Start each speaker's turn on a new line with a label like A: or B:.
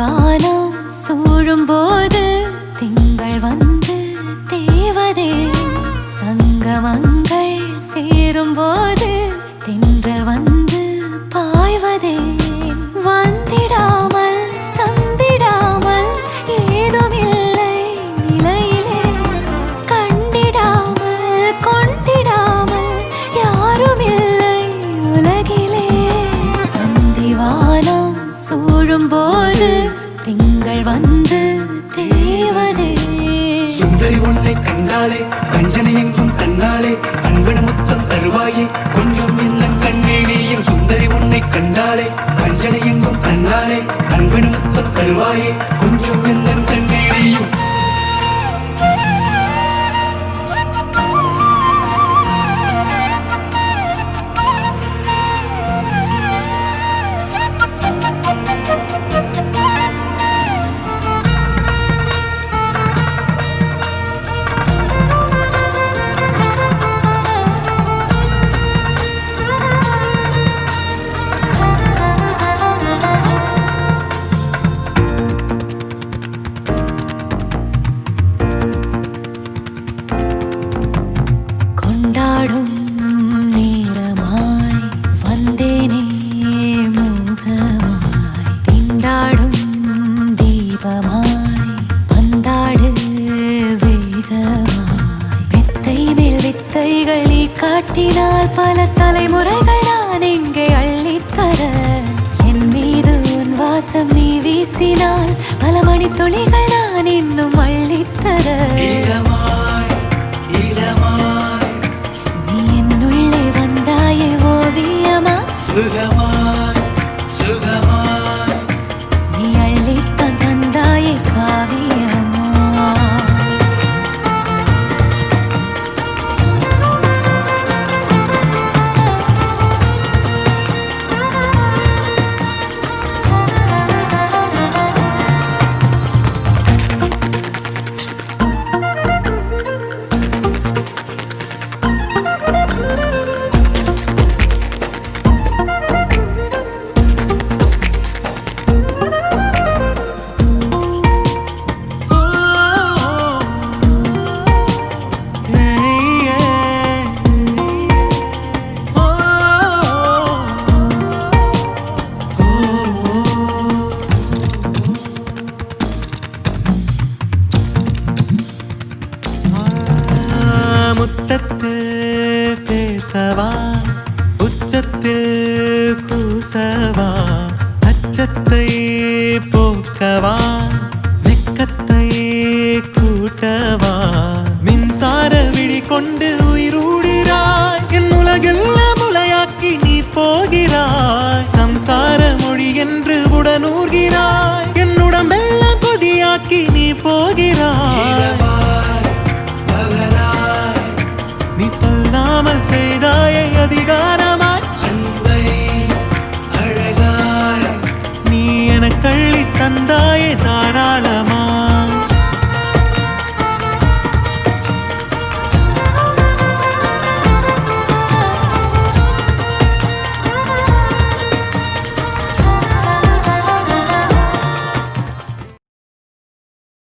A: அந்திவானம் சூழும் போது திங்கள் வந்து தேவதே சங்கமங்கள் சேரும் போது தென்றல் வந்து பாய்வதே வந்திடாமல் தந்திடாமல் ஏதுமில்லை நிலையிலே கண்டிடாமல் கொண்டிடாமல் யாருமில்லை உலகிலே அந்திவானம் சூழும் போது திங்கள் வந்து தேவதே
B: சுந்தரி உன்னை கண்டாலே கஞ்சனை எங்கும் கண்ணாலே அன்பன முத்தம் தருவாயே கொஞ்சம் என்ன கண்ணே நீயும் சுந்தரி உன்னை கண்டாலே கஞ்சனை எங்கும் கண்ணாலே அன்பன முத்தம் தருவாயே கொஞ்சம் என்ன கண்ணே நீயும்
A: கொண்டாடும் நேரமாய் வந்தேனே மோகமாய் திண்டாடும் தீபமாய் பந்தாடு வேகமாய் வித்தை மேல் வித்தைகள் நீ காட்டினால் பல தலைமுறைகள் நான் இங்கே அள்ளித்தர என் மீது உன் வாசம் நீ வீசினால் பல மணி துளிகள் நான் இன்னும் அள்ளித்தர